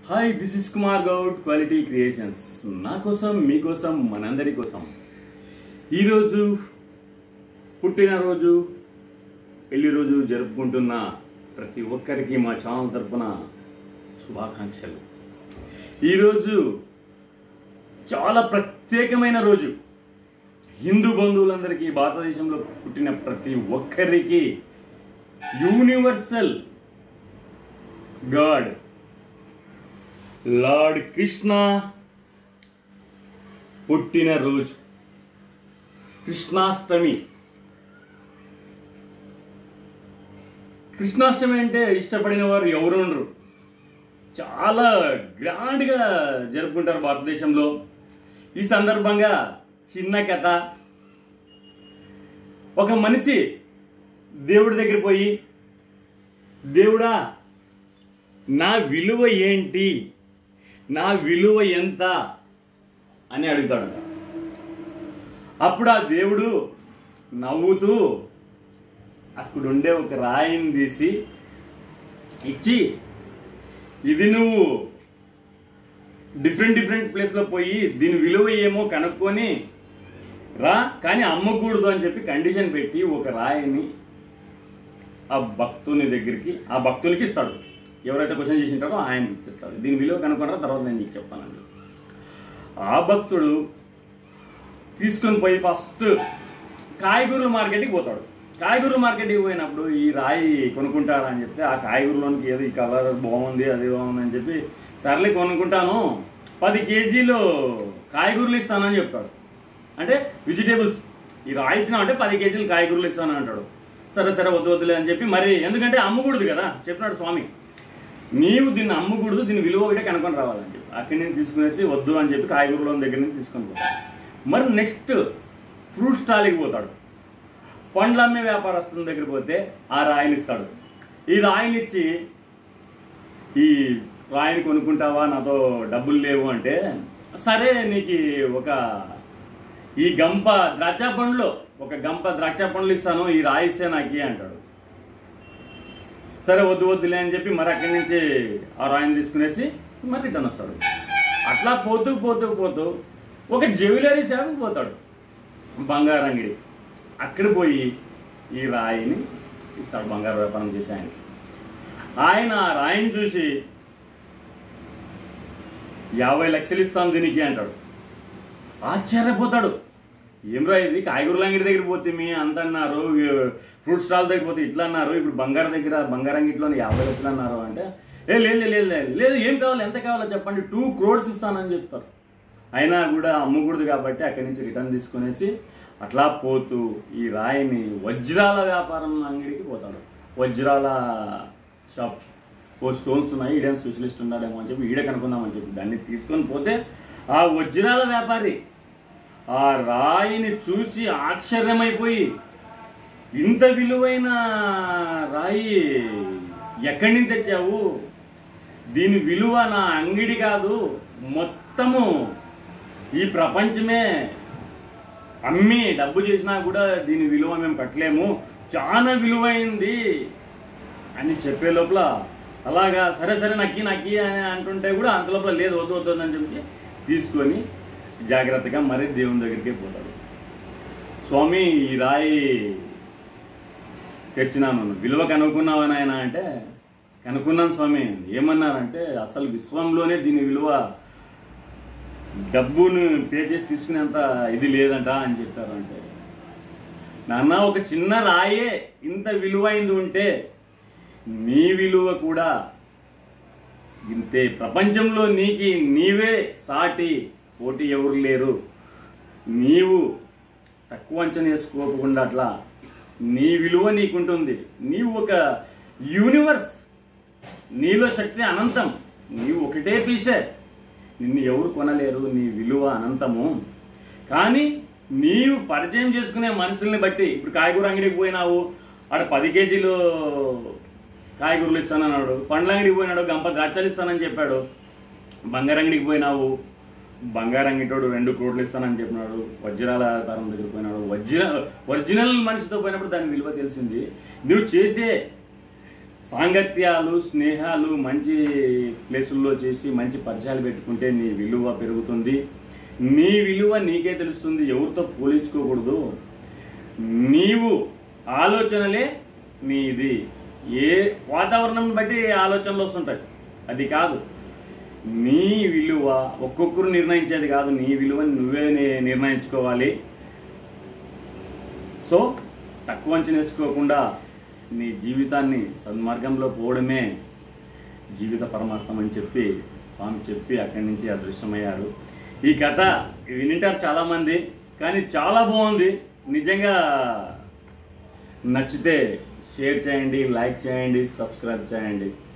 hi this is Kumar Goud quality creations నా కోసం మీకోసం మనందరి కోసం ఈరోజు పుట్టినరోజు పెళ్లి రోజు జరుపుకుంటున్న ప్రతి ఒక్కరికి మా ఛానల్ తరపున శుభాకాంక్షలు ఈరోజు చాలా ప్రత్యేకమైన రోజు హిందూ బంధువులందరికీ భారతదేశంలో పుట్టిన ప్రతి ఒక్కరికి యూనివర్సల్ గాడ్ లార్డ్ కృష్ణ పుట్టినరోజు కృష్ణాష్టమి కృష్ణాష్టమి అంటే ఇష్టపడిన వారు ఎవరు ఉండరు చాలా గ్రాండ్గా జరుపుకుంటారు భారతదేశంలో ఈ సందర్భంగా చిన్న కథ ఒక మనిషి దేవుడి దగ్గర పోయి దేవుడా నా విలువ ఏంటి నా విలువ ఎంత అని అడుగుతాడు అప్పుడు ఆ దేవుడు నవ్వుతూ అక్కడ ఉండే ఒక రాయిని తీసి ఇచ్చి ఇది నువ్వు డిఫరెంట్ డిఫరెంట్ ప్లేస్లో పోయి దీని విలువ ఏమో కనుక్కొని రా కానీ అమ్మకూడదు అని చెప్పి కండిషన్ పెట్టి ఒక రాయిని ఆ భక్తుని దగ్గరికి ఆ భక్తునికి ఇస్తాడు ఎవరైతే క్వశ్చన్ చేసి ఉంటారో ఆయన ఇచ్చేస్తాడు దీని విలువ కనుక్కున్నారో తర్వాత నేను నీకు చెప్పానండి ఆ భక్తుడు తీసుకొని పోయి ఫస్ట్ కాయగూరల మార్కెట్కి పోతాడు కాయగూరల మార్కెట్కి పోయినప్పుడు ఈ రాయి కొనుక్కుంటారా అని చెప్తే ఆ కాయగూరలోనికి ఏదో ఈ కలర్ బాగుంది అది బాగుంది అని చెప్పి సర్లే కొనుక్కుంటాను పది కేజీలు కాయగూరలు ఇస్తానని చెప్తాడు అంటే వెజిటేబుల్స్ ఈ రాయి ఇచ్చినామంటే పది కేజీలు కాయగూరలు ఇస్తాను అంటాడు సరే సరే వద్దు వద్దులే అని చెప్పి మరి ఎందుకంటే అమ్మకూడదు కదా చెప్పినాడు స్వామి నీవు దీన్ని అమ్మకూడదు దీని విలువ ఒకటే కనుక్కొని రావాలని చెప్పి అక్కడి నుంచి తీసుకునేసి వద్దు అని చెప్పి కాయగూరల దగ్గర నుంచి తీసుకొని పోతాడు మరి నెక్స్ట్ ఫ్రూట్ స్టాల్కి పోతాడు పండ్ల అమ్మే వ్యాపారస్తుల దగ్గర పోతే ఆ రాయిని ఇస్తాడు ఈ రాయిని ఇచ్చి ఈ రాయిని కొనుక్కుంటావా నాతో డబ్బులు లేవు అంటే సరే నీకు ఒక ఈ గంప ద్రాక్ష పండ్లు ఒక గంప ద్రాక్ష పండ్లు ఇస్తాను ఈ రాయి ఇస్తే నాకు అంటాడు సరే వద్దు వద్దులే అని చెప్పి మరి అక్కడి నుంచి ఆ రాయిని తీసుకునేసి మరి రిటర్న్ వస్తాడు అట్లా పోతూ పోతూ పోతూ ఒక జ్యువెలరీ షాప్కి పోతాడు బంగారు అంగడి అక్కడ పోయి ఈ రాయిని ఇస్తాడు బంగారు వ్యాపారం చేసే ఆయనకి ఆయన ఆ రాయిని చూసి యాభై లక్షలు ఇస్తాను దీనికి అంటాడు ఆశ్చర్యపోతాడు ఏం రా ఇది కాయగూరల అంగడి దగ్గర పోతే మీ అంత అన్నారు ఫ్రూట్ స్టాల్ దగ్గర పోతే ఇట్లా అన్నారు ఇప్పుడు బంగారు దగ్గర బంగారు అంగిట్లో యాభై లక్షలు అన్నారు అంటే ఏ లేదు లేదు లేదు లేదు ఏం కావాలి ఎంత కావాలో చెప్పండి టూ క్రోడ్స్ ఇస్తానని చెప్తారు అయినా కూడా అమ్మకూడదు కాబట్టి అక్కడి నుంచి రిటర్న్ తీసుకునేసి అట్లా పోతూ ఈ రాయిని వజ్రాల వ్యాపారం అంగడికి పోతాడు వజ్రాల షాప్కి ఓ స్టోన్స్ ఉన్నాయి ఈడేం స్పెషలిస్ట్ ఉన్నాడేమో అని చెప్పి ఈడ కనుక్కుందామని చెప్పి దాన్ని తీసుకొని పోతే ఆ వజ్రాల వ్యాపారి ఆ రాయిని చూసి ఆశ్చర్యమైపోయి ఇంత విలువైన రాయి ఎక్కడి నుంచి తెచ్చావు దీని విలువ నా అంగిడి కాదు మొత్తము ఈ ప్రపంచమే అమ్మి డబ్బు చేసినా కూడా దీని విలువ మేము కట్టలేము చాలా విలువైంది అని చెప్పే లోపల అలాగా సరే సరే నక్కి నక్కి అని అంటుంటే కూడా అంత లోపల లేదు వద్దు వద్దు అని చెప్పి తీసుకొని జాగ్రత్తగా మరి దేవుని దగ్గరికి పోతాడు స్వామి ఈ రాయి తెచ్చినాను విలువ కనుక్కున్నావా నాయన అంటే కనుక్కున్నాను స్వామి ఏమన్నారంటే అసలు విశ్వంలోనే దీని విలువ డబ్బును పే చేసి తీసుకునేంత ఇది లేదంట అని చెప్పారు అంటే నాన్న ఒక చిన్న రాయే ఇంత విలువైంది ఉంటే నీ విలువ కూడా ఇంతే ప్రపంచంలో నీకి నీవే సాటి పోటీ ఎవరు లేరు నీవు తక్కువ అంచనా వేసుకోకుండా అట్లా నీ విలువ నీకుంటుంది నీవు ఒక యూనివర్స్ నీలో శక్తి అనంతం నీవు ఒకటే పీసే నిన్ను ఎవరు కొనలేరు నీ విలువ అనంతము కానీ నీవు పరిచయం చేసుకునే మనుషుల్ని బట్టి ఇప్పుడు కాయగూర అంగడికి పోయినావు ఆడ పది కేజీలు కాయగూరలు ఇస్తానన్నాడు పండ్ల అంగడికి పోయినాడు గంప ద్రాక్షలు ఇస్తానని చెప్పాడు బంగారు అంగడికి పోయినావు బంగారు అంగిటోడు రెండు కోట్లు ఇస్తానని చెప్పినాడు వజ్రాల వ్యాపారం దగ్గర పోయినాడు వజ్ర ఒరిజినల్ మనిషితో పోయినప్పుడు దాని విలువ తెలిసింది నువ్వు చేసే సాంగత్యాలు స్నేహాలు మంచి ప్లేసుల్లో చేసి మంచి పరిచయాలు పెట్టుకుంటే నీ విలువ పెరుగుతుంది నీ విలువ నీకే తెలుస్తుంది ఎవరితో పోల్చుకోకూడదు నీవు ఆలోచనలే నీది ఏ వాతావరణం బట్టి ఆలోచనలు వస్తుంటాయి అది కాదు నీ విలువ ఒక్కొక్కరు నిర్ణయించేది కాదు నీ విలువని నువ్వే ని- నిర్ణయించుకోవాలి సో తక్కువ అంచనా వేసుకోకుండా నీ జీవితాన్ని సన్మార్గంలో పోవడమే జీవిత పరమార్థం అని చెప్పి స్వామి చెప్పి అక్కడి నుంచి అదృశ్యమయ్యారు ఈ కథ వినింటారు చాలామంది కానీ చాలా బాగుంది నిజంగా నచ్చితే షేర్ చేయండి లైక్ చేయండి సబ్స్క్రైబ్ చేయండి